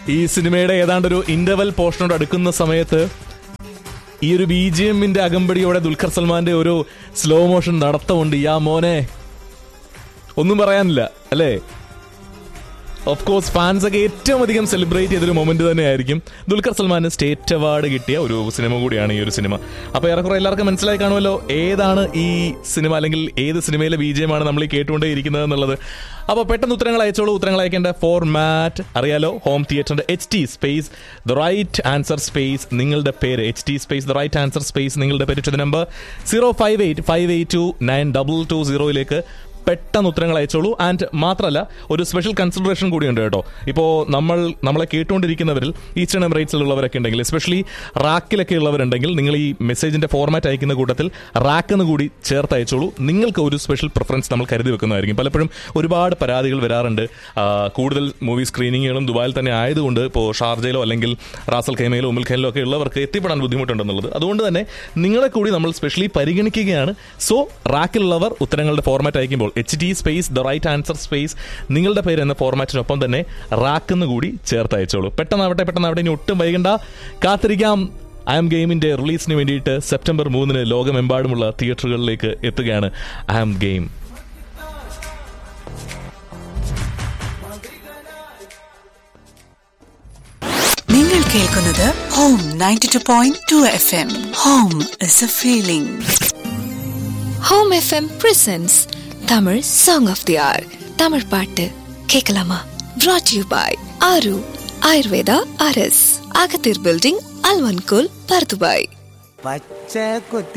ഈ സിനിമയുടെ ഏതാണ്ട് ഒരു ഇന്റർവെൽ പോർഷനോട് അടുക്കുന്ന സമയത്ത് ഈ ഒരു ബി ജി എമ്മിന്റെ അകമ്പടിയോടെ ദുൽഖർ സൽമാന്റെ ഒരു സ്ലോ മോഷൻ നടത്തമുണ്ട് യാ മോനെ ഒന്നും പറയാനില്ല അല്ലേ ഓഫ് കോഴ്സ് ഫാൻസ് ഒക്കെ ഏറ്റവും അധികം സെലിബ്രേറ്റ് ചെയ്തൊരു മൊമെന്റ് തന്നെയായിരിക്കും ദുൽഖർ സൽമാന് സ്റ്റേറ്റ് അവാർഡ് കിട്ടിയ ഒരു സിനിമ കൂടിയാണ് ഈ ഒരു സിനിമ അപ്പോൾ ഏറെക്കുറെ എല്ലാവർക്കും മനസ്സിലായി കാണുമല്ലോ ഏതാണ് ഈ സിനിമ അല്ലെങ്കിൽ ഏത് സിനിമയിലെ ബീജയമാണ് നമ്മൾ ഈ കേട്ടുകൊണ്ടേ ഇരിക്കുന്നത് എന്നുള്ളത് അപ്പോൾ പെട്ടെന്ന് ഉത്തരങ്ങൾ അയച്ചോളൂ ഉത്തരങ്ങൾ അയക്കേണ്ട ഫോർമാറ്റ് അറിയാലോ ഹോം തിയേറ്ററിന്റെ H T space the right answer space നിങ്ങളുടെ പേര് H T space the right answer space നിങ്ങളുടെ പേര് to number zero five eight five eight two nine double two സീറോയിലേക്ക് പെട്ടെന്ന് ഉത്തരങ്ങൾ അയച്ചോളൂ ആൻഡ് മാത്രമല്ല ഒരു സ്പെഷ്യൽ കൺസിഡറേഷൻ കൂടിയുണ്ട് കേട്ടോ ഇപ്പോൾ നമ്മൾ നമ്മളെ കേട്ടുകൊണ്ടിരിക്കുന്നവരിൽ ഈസ്റ്റേൺ എമിറേറ്റ്സിലുള്ളവരൊക്കെ ഉണ്ടെങ്കിൽ എസ്പെഷ്യലി റാക്കിലൊക്കെ ഉള്ളവരുണ്ടെങ്കിൽ നിങ്ങൾ ഈ മെസ്സേജിന്റെ ഫോർമാറ്റ് അയക്കുന്ന കൂട്ടത്തിൽ റാക്ക് എന്ന് കൂടി ചേർത്ത് അയച്ചോളൂ നിങ്ങൾക്ക് ഒരു സ്പെഷ്യൽ പ്രിഫറൻസ് നമ്മൾ കരുതി വെക്കുന്നതായിരിക്കും പലപ്പോഴും ഒരുപാട് പരാതികൾ വരാറുണ്ട് ആ, കൂടുതൽ മൂവി സ്ക്രീനിങ്ങുകളും ദുബായിൽ തന്നെ ആയതുകൊണ്ട് ഇപ്പോൾ ഷാർജയിലോ അല്ലെങ്കിൽ റാസൽ ഖൈമയിലോ ഉമ്മൽ ഖൈനിലോ ഒക്കെ ഉള്ളവർക്ക് എത്തിപ്പെടാൻ ബുദ്ധിമുട്ടുണ്ടെന്നുള്ളത് അതുകൊണ്ട് തന്നെ നിങ്ങളെ കൂടി നമ്മൾ സ്പെഷ്യലി പരിഗണിക്കുകയാണ് സോ റാക്കിലുള്ളവർ ഉത്തരങ്ങളുടെ ഫോർമാറ്റ് അയക്കുമ്പോൾ H D space the right answer space നിങ്ങളുടെ പേര് എന്ന ഫോർമാറ്റിനൊപ്പം തന്നെ റാക്കെന്ന് കൂടി ചേർത്ത് അയച്ചോളൂ പെട്ടെന്നാവട്ടെ പെട്ടെന്നാവട്ടെ ഇനി ഒട്ടും വൈകണ്ട കാത്തിരിക്കാം ഐ ആം ഗെയിമിന്റെ റിലീസിന് വേണ്ടിയിട്ട് സെപ്റ്റംബർ മൂന്നിന് ലോകമെമ്പാടുമുള്ള തിയേറ്ററുകളിലേക്ക് എത്തുകയാണ് ഐ ആം ഗെയിം നിങ്ങൾ കേൾക്കുന്നത് Home ninety two point two F M Home is a feeling Home FM presents Tamil song of the hour Tamil பாட்டு கேட்கலாமா brought யூ பாய் ஆரு ஆயுர்வேதா அரஸ் அகத்தீர் பில்டிங் அல்வன்கோல் பர்துபாய் പച്ച കുത്തി